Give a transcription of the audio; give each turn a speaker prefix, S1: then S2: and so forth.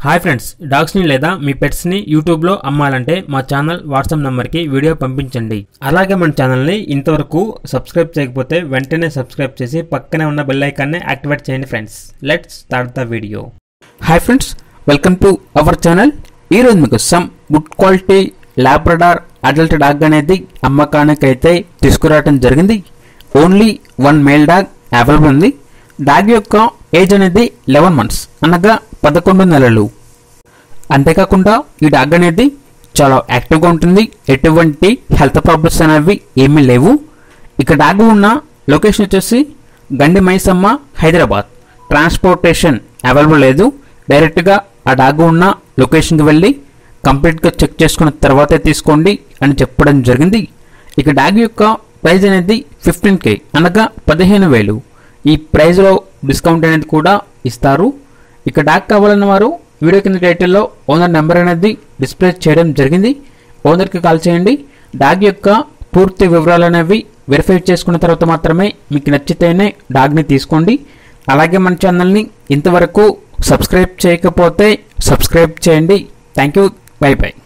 S1: hi friends డాగ్స్ని లేదా మీ పెట్స్ని యూట్యూబ్లో అమ్మాలంటే మా ఛానల్ వాట్సాప్ నెంబర్కి వీడియో పంపించండి అలాగే మన ఛానల్ని ఇంతవరకు సబ్స్క్రైబ్ చేయకపోతే వెంటనే సబ్స్క్రైబ్ చేసి పక్కనే ఉన్న బెల్ ఐకాన్ని యాక్టివేట్ చేయండి friends let's start the video
S2: hi friends welcome to our channel ఈరోజు మీకు some good quality Labrador adult dog అనేది అమ్మకానికి అయితే తీసుకురావడం జరిగింది only one male dog available ఉంది డాగ్ యొక్క ఏజ్ అనేది లెవెన్ మంత్స్ అనగా పదకొండు నెలలు అంతేకాకుండా ఈ డాగ్ అనేది చాలా యాక్టివ్గా ఉంటుంది ఎటువంటి హెల్త్ ప్రాబ్లమ్స్ అనేవి ఏమీ లేవు ఇక డాగ్ ఉన్న లొకేషన్ వచ్చేసి గండి మైసమ్మ హైదరాబాద్ ట్రాన్స్పోర్టేషన్ అవైలబుల్ లేదు డైరెక్ట్గా ఆ డాగ్ ఉన్న లొకేషన్కి వెళ్ళి కంప్లీట్గా చెక్ చేసుకున్న తర్వాతే తీసుకోండి అని చెప్పడం జరిగింది ఇక డాగ్ యొక్క ప్రైస్ అనేది ఫిఫ్టీన్ కే అనగా పదిహేను వేలు ఈ ప్రైస్లో డిస్కౌంట్ అనేది కూడా ఇస్తారు ఇక డాగ్ కావాలన్న వారు వీడియో కింద టైటిల్లో ఓనర్ నెంబర్ అనేది డిస్ప్లే చేయడం జరిగింది ఓనర్కి కాల్ చేయండి డాగ్ యొక్క పూర్తి వివరాలు అనేవి వెరిఫై చేసుకున్న తర్వాత మాత్రమే మీకు నచ్చితేనే డాగ్ని తీసుకోండి అలాగే మన ఛానల్ని ఇంతవరకు సబ్స్క్రైబ్ చేయకపోతే సబ్స్క్రైబ్ చేయండి థ్యాంక్ యూ బై బై